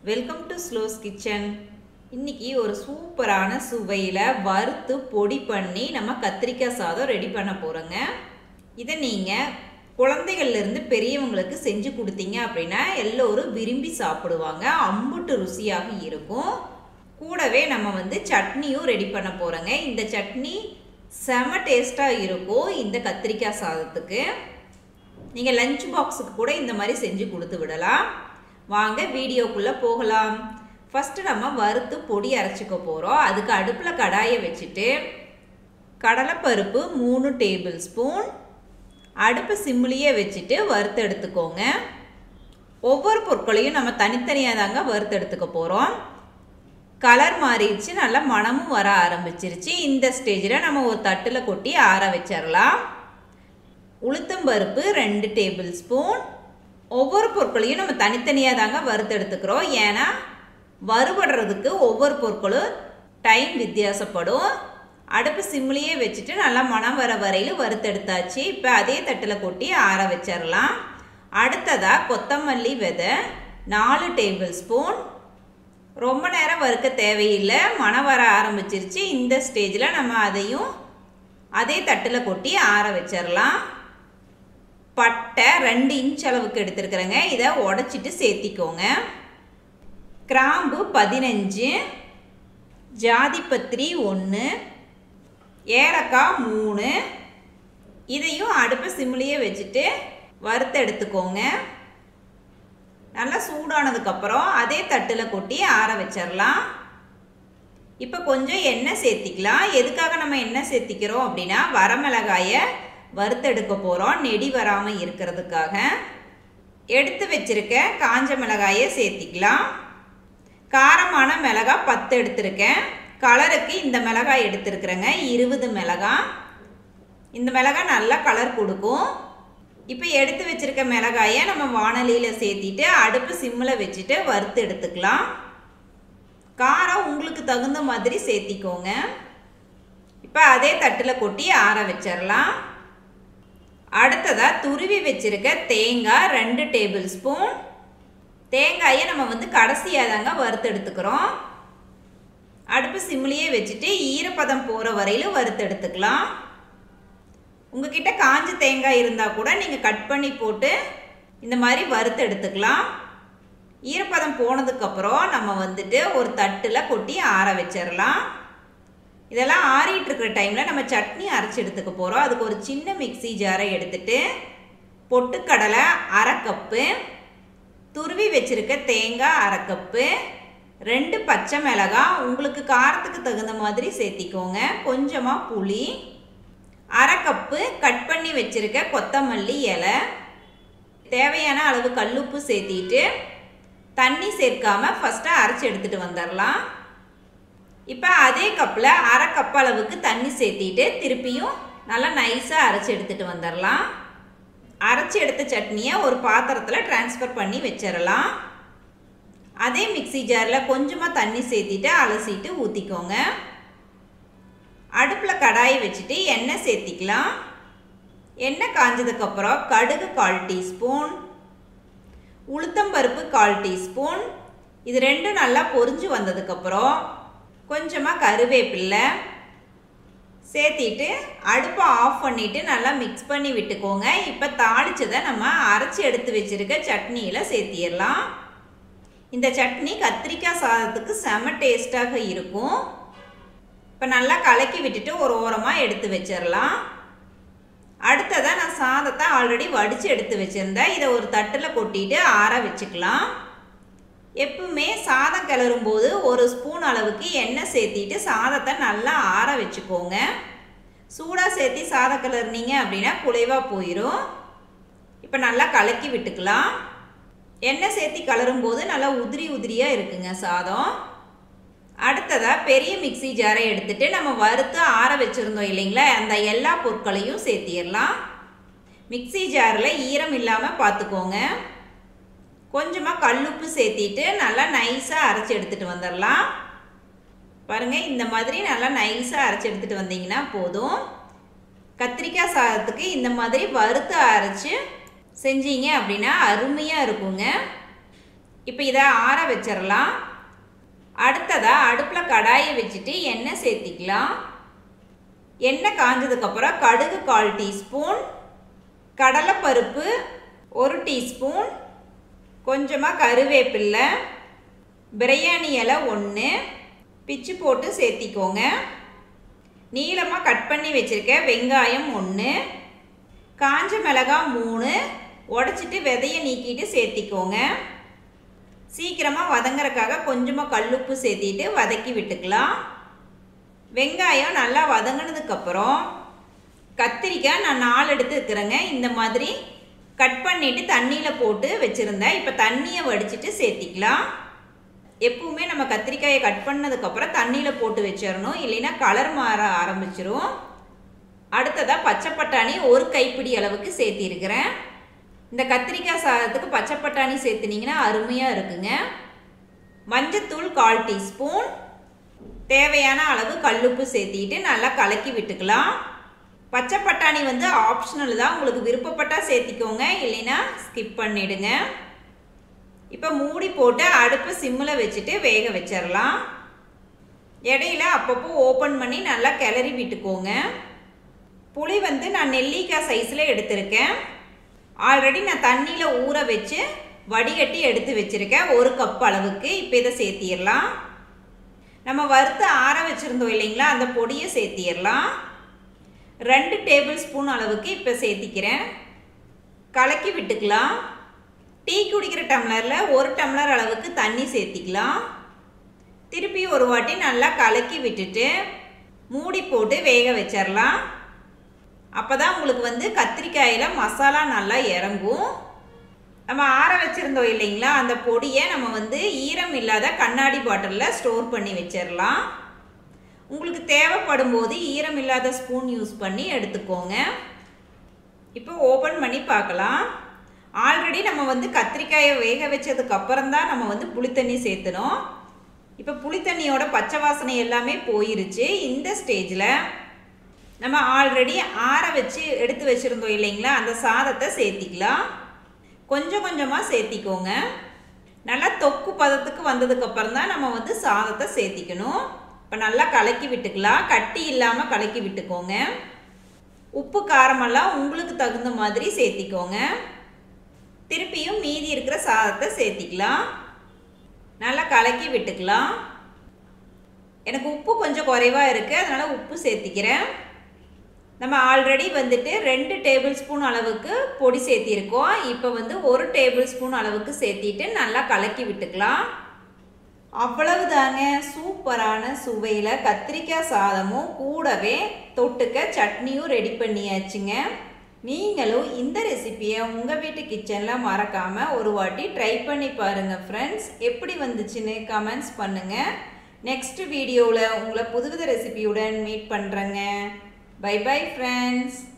welcome to ஸ்லோஸ் kitchen இன்னைக்கு ஒரு சூப்பரான சுவையில் வறுத்து பொடி பண்ணி நம்ம கத்திரிக்காய் சாதம் ரெடி பண்ண போகிறோங்க இதை நீங்கள் குழந்தைகள்லேருந்து பெரியவங்களுக்கு செஞ்சு கொடுத்தீங்க அப்படின்னா எல்லோரும் விரும்பி சாப்பிடுவாங்க அம்புட்டு ருசியாக இருக்கும் கூடவே நம்ம வந்து சட்னியும் ரெடி பண்ண போகிறோங்க இந்த சட்னி செம டேஸ்ட்டாக இருக்கும் இந்த கத்திரிக்காய் சாதத்துக்கு நீங்கள் லஞ்ச் பாக்ஸுக்கு கூட இந்த மாதிரி செஞ்சு கொடுத்து விடலாம் வாங்க வீடியோக்குள்ளே போகலாம் ஃபஸ்ட்டு நம்ம வறுத்து பொடி அரைச்சிக்க போகிறோம் அதுக்கு அடுப்பில் கடாயை வச்சுட்டு கடலைப்பருப்பு மூணு டேபிள் ஸ்பூன் அடுப்பு சிம்மிலேயே வச்சுட்டு வறுத்து எடுத்துக்கோங்க ஒவ்வொரு பொருட்களையும் நம்ம தனித்தனியாக தாங்க வறுத்து எடுத்துக்க போகிறோம் கலர் மாறிடுச்சு நல்லா மணமும் வர ஆரம்பிச்சிருச்சு இந்த ஸ்டேஜில் நம்ம ஒரு தட்டில் கொட்டி ஆற வச்சிடலாம் உளுத்தம்பருப்பு ரெண்டு டேபிள் ஸ்பூன் ஒவ்வொரு பொருட்களையும் நம்ம தனித்தனியாக தாங்க வறுத்து எடுத்துக்கிறோம் ஏன்னா வறுபடுறதுக்கு ஒவ்வொரு பொருட்களும் டைம் வித்தியாசப்படும் அடுப்பு சிம்லேயே வச்சுட்டு நல்லா மணம் வர வரையில் வறுத்தெடுத்தாச்சு இப்போ அதே தட்டில் கொட்டி ஆற வச்சிடலாம் அடுத்ததாக கொத்தமல்லி விதை நாலு டேபிள் ஸ்பூன் ரொம்ப நேரம் வறுக்க தேவையில்லை மணம் வர ஆரம்பிச்சிருச்சு இந்த ஸ்டேஜில் நம்ம அதையும் அதே தட்டில் கொட்டி ஆற வச்சிடலாம் பட்டை ரெண்டு இன்ச் அளவுக்கு எடுத்துருக்குறேங்க இதை உடச்சிட்டு சேர்த்திக்கோங்க கிராம்பு பதினஞ்சு ஜாதிப்பத்திரி ஒன்று ஏலக்காய் மூணு இதையும் அடுப்பு சிம்லேயே வச்சுட்டு வறுத்து எடுத்துக்கோங்க நல்லா சூடானதுக்கப்புறம் அதே தட்டில் கொட்டி ஆற வச்சிடலாம் இப்போ கொஞ்சம் எண்ணெய் சேர்த்திக்கலாம் எதுக்காக நம்ம எண்ணெய் சேர்த்திக்கிறோம் அப்படின்னா வரமிளகாயை வறுத்தெடுக்க போகிறோம் நெடி வராமல் இருக்கிறதுக்காக எடுத்து வச்சுருக்க காஞ்ச மிளகாயை சேர்த்திக்கலாம் காரமான மிளகாய் பத்து எடுத்திருக்கேன் கலருக்கு இந்த மிளகாய் எடுத்துருக்குறேங்க இருபது மிளகாய் இந்த மிளகாய் நல்லா கலர் கொடுக்கும் இப்போ எடுத்து வச்சுருக்க மிளகாயை நம்ம வானலியில் சேர்த்திட்டு அடுப்பு சிம்மில் வச்சுட்டு வறுத்து எடுத்துக்கலாம் காரம் உங்களுக்கு தகுந்த மாதிரி சேர்த்திக்கோங்க இப்போ அதே தட்டில் கொட்டி ஆற வச்சிடலாம் அடுத்ததாக துருவி வச்சுருக்க தேங்காய் ரெண்டு டேபிள் ஸ்பூன் தேங்காயை நம்ம வந்து கடைசியாக தாங்க வறுத்து எடுத்துக்கிறோம் அடுப்பு சிம்லேயே வச்சுட்டு ஈரப்பதம் போகிற வரையிலும் வறுத்து எடுத்துக்கலாம் உங்ககிட்ட காஞ்ச தேங்காய் இருந்தால் கூட நீங்கள் கட் பண்ணி போட்டு இந்த மாதிரி வறுத்து எடுத்துக்கலாம் ஈரப்பதம் போனதுக்கப்புறம் நம்ம வந்துட்டு ஒரு தட்டில் கொட்டி ஆற வச்சிடலாம் இதெல்லாம் ஆறிட்டு இருக்கிற டைமில் நம்ம சட்னி அரைச்சி எடுத்துக்க போகிறோம் அதுக்கு ஒரு சின்ன மிக்சி ஜாரை எடுத்துட்டு பொட்டுக்கடலை அரை கப்பு துருவி வச்சுருக்க தேங்காய் அரை கப்பு ரெண்டு பச்சை மிளகாய் உங்களுக்கு காரத்துக்கு தகுந்த மாதிரி சேர்த்திக்கோங்க கொஞ்சமாக புளி அரை கப்பு கட் பண்ணி வச்சுருக்க கொத்தமல்லி இலை தேவையான அளவு கல்லுப்பு சேர்த்திட்டு தண்ணி சேர்க்காம ஃபஸ்ட்டாக அரைச்சி எடுத்துகிட்டு வந்துடலாம் இப்போ அதே கப்பில் அரை கப் அளவுக்கு தண்ணி சேர்த்திட்டு திருப்பியும் நல்லா நைஸாக அரைச்சி எடுத்துகிட்டு வந்துடலாம் அரைச்சி எடுத்த சட்னியை ஒரு பாத்திரத்தில் டிரான்ஸ்ஃபர் பண்ணி வச்சிடலாம் அதே மிக்சி ஜாரில் கொஞ்சமாக தண்ணி சேர்த்திட்டு அலசிட்டு ஊற்றிக்கோங்க அடுப்பில் கடாயை வச்சுட்டு எண்ணெய் சேர்த்திக்கலாம் எண்ணெய் காஞ்சதுக்கப்புறம் கடுகு கால் டீஸ்பூன் உளுத்தம்பருப்பு கால் டீஸ்பூன் இது ரெண்டும் நல்லா பொரிஞ்சு வந்ததுக்கப்புறம் கொஞ்சமாக கருவேப்பில்லை சேர்த்திட்டு அடுப்பை ஆஃப் பண்ணிவிட்டு நல்லா மிக்ஸ் பண்ணி விட்டுக்கோங்க இப்போ தாளித்ததை நம்ம அரைச்சி எடுத்து வச்சுருக்க சட்னியில் சேர்த்திடலாம் இந்த சட்னி கத்திரிக்காய் சாதத்துக்கு செம டேஸ்ட்டாக இருக்கும் இப்போ நல்லா கலக்கி விட்டுட்டு ஒரு ஓரமாக எடுத்து வச்சிடலாம் அடுத்ததாக நான் சாதத்தை ஆல்ரெடி வடித்து எடுத்து வச்சுருந்தேன் இதை ஒரு தட்டில் கொட்டிட்டு ஆற வச்சுக்கலாம் எப்பவுமே சாதம் கிளறும் போது ஒரு ஸ்பூன் அளவுக்கு எண்ணெய் சேர்த்திட்டு சாதத்தை நல்லா ஆற வச்சுக்கோங்க சூடாக சேர்த்தி சாதம் கிளறுனீங்க அப்படின்னா குலைவாக போயிடும் இப்போ நல்லா கலக்கி விட்டுக்கலாம் எண்ணெய் சேர்த்தி கலரும் போது நல்லா உதிரி உதிரியாக இருக்குங்க சாதம் அடுத்ததாக பெரிய மிக்சி ஜாரை எடுத்துட்டு நம்ம வறுத்து ஆற வச்சுருந்தோம் இல்லைங்களா அந்த எல்லா பொருட்களையும் சேர்த்திடலாம் மிக்சி ஜாரில் ஈரம் இல்லாமல் பார்த்துக்கோங்க கொஞ்சமாக கல்லுப்பு சேர்த்திட்டு நல்லா நைஸாக அரைச்சி எடுத்துகிட்டு வந்துடலாம் பாருங்கள் இந்த மாதிரி நல்லா நைஸாக அரைச்சி எடுத்துகிட்டு வந்தீங்கன்னா போதும் கத்திரிக்காய் சாதத்துக்கு இந்த மாதிரி வறுத்து அரைச்சி செஞ்சீங்க அப்படின்னா அருமையாக இருக்குங்க இப்போ இதை ஆற வச்சிடலாம் அடுத்ததாக அடுப்பில் கடாயை வச்சுட்டு எண்ணெய் சேர்த்திக்கலாம் எண்ணெய் காஞ்சதுக்கப்புறம் கடுகு கால் டீஸ்பூன் கடலைப்பருப்பு ஒரு டீஸ்பூன் கொஞ்சமாக கருவேப்பில்லை பிரியாணி இலை ஒன்று பிச்சு போட்டு சேர்த்திக்கோங்க நீளமாக கட் பண்ணி வச்சுருக்க வெங்காயம் ஒன்று காஞ்ச மிளகாய் மூணு உடச்சிட்டு விதையை நீக்கிட்டு சேர்த்திக்கோங்க சீக்கிரமாக வதங்குறக்காக கொஞ்சமாக கல்லுப்பு சேர்த்திட்டு வதக்கி விட்டுக்கலாம் வெங்காயம் நல்லா வதங்கினதுக்கப்புறம் கத்திரிக்காய் நான் நாலு எடுத்து இருக்கிறேங்க இந்த மாதிரி கட் பண்ணிவிட்டு தண்ணியில் போட்டு வச்சுருந்தேன் இப்போ தண்ணியை வடிச்சிட்டு சேர்த்திக்கலாம் எப்பவுமே நம்ம கத்திரிக்காயை கட் பண்ணதுக்கப்புறம் தண்ணியில் போட்டு வச்சிடணும் இல்லைன்னா கலர் மாற ஆரம்பிச்சிரும் அடுத்ததாக பச்சை பட்டாணி ஒரு கைப்பிடி அளவுக்கு சேர்த்திருக்கிறேன் இந்த கத்திரிக்காய் சாதத்துக்கு பச்சை பட்டாணி சேர்த்துனீங்கன்னா அருமையாக இருக்குங்க மஞ்சத்தூள் கால் டீஸ்பூன் தேவையான அளவு கல்லுப்பு சேர்த்திட்டு நல்லா கலக்கி விட்டுக்கலாம் பச்சை பட்டாணி வந்து ஆப்ஷனல் தான் உங்களுக்கு விருப்பப்பட்டால் சேர்த்திக்கோங்க இல்லைன்னா ஸ்கிப் பண்ணிவிடுங்க இப்போ மூடி போட்டு அடுப்பு சிம்மில் வச்சுட்டு வேக வச்சிடலாம் இடையில அப்பப்போ ஓப்பன் பண்ணி நல்லா கிளறி விட்டுக்கோங்க புளி வந்து நான் நெல்லிக்காய் சைஸில் எடுத்திருக்கேன் ஆல்ரெடி நான் தண்ணியில் ஊற வச்சு வடிகட்டி எடுத்து வச்சுருக்கேன் ஒரு கப் அளவுக்கு இப்போ இதை சேர்த்திடலாம் நம்ம வறுத்து ஆற வச்சுருந்தோம் இல்லைங்களா அந்த பொடியை சேர்த்திடலாம் ரெண்டு டேபிள் ஸ்பூன் அளவுக்கு இப்போ சேர்த்திக்கிறேன் கலக்கி விட்டுக்கலாம் டீ குடிக்கிற டம்ளரில் ஒரு டம்ளர் அளவுக்கு தண்ணி சேர்த்திக்கலாம் திருப்பி ஒரு வாட்டி நல்லா கலக்கி விட்டுட்டு மூடி போட்டு வேக வச்சிடலாம் அப்போ தான் உங்களுக்கு வந்து கத்திரிக்காயில் மசாலா நல்லா இறங்கும் நம்ம ஆற வச்சுருந்தோம் இல்லைங்களா அந்த பொடியை நம்ம வந்து ஈரம் இல்லாத கண்ணாடி பாட்டிலில் ஸ்டோர் பண்ணி வச்சிடலாம் உங்களுக்கு தேவைப்படும் போது ஈரம் இல்லாத ஸ்பூன் யூஸ் பண்ணி எடுத்துக்கோங்க இப்போ ஓப்பன் பண்ணி பார்க்கலாம் ஆல்ரெடி நம்ம வந்து கத்திரிக்காயை வேக வச்சதுக்கு அப்புறம் தான் நம்ம வந்து புளித்தண்ணி சேர்த்தணும் இப்போ புளித்தண்ணியோட பச்சை வாசனை எல்லாமே போயிருச்சு இந்த ஸ்டேஜில் நம்ம ஆல்ரெடி ஆற வச்சு எடுத்து வச்சுருந்தோம் இல்லைங்களா அந்த சாதத்தை சேர்த்திக்கலாம் கொஞ்சம் கொஞ்சமாக சேர்த்திக்கோங்க நல்லா தொக்கு பதத்துக்கு வந்ததுக்கப்புறம் தான் நம்ம வந்து சாதத்தை சேர்த்திக்கணும் இப்போ நல்லா கலக்கி விட்டுக்கலாம் கட்டி இல்லாமல் கலக்கி விட்டுக்கோங்க உப்பு காரமெல்லாம் உங்களுக்கு தகுந்த மாதிரி சேர்த்திக்கோங்க திருப்பியும் மீதி இருக்கிற சாதத்தை சேர்த்திக்கலாம் நல்லா கலக்கி விட்டுக்கலாம் எனக்கு உப்பு கொஞ்சம் குறைவாக இருக்குது அதனால் உப்பு சேர்த்திக்கிறேன் நம்ம ஆல்ரெடி வந்துட்டு ரெண்டு டேபிள் ஸ்பூன் அளவுக்கு பொடி சேர்த்திருக்கோம் இப்போ வந்து ஒரு டேபிள் ஸ்பூன் அளவுக்கு சேர்த்திட்டு நல்லா கலக்கி விட்டுக்கலாம் அவ்வளவுதாங்க சூப்பரான சுவையில் கத்திரிக்காய் சாதமும் கூடவே தொட்டுக்க சட்னியும் ரெடி பண்ணியாச்சுங்க நீங்களும் இந்த ரெசிப்பியை உங்கள் வீட்டு கிச்சனில் மறக்காமல் ஒரு வாட்டி ட்ரை பண்ணி பாருங்கள் ஃப்ரெண்ட்ஸ் எப்படி வந்துச்சுன்னு கமெண்ட்ஸ் பண்ணுங்கள் நெக்ஸ்ட் வீடியோவில் உங்களை புதுவித ரெசிபியுடன் மீட் பண்ணுறேங்க பை பை ஃப்ரெண்ட்ஸ்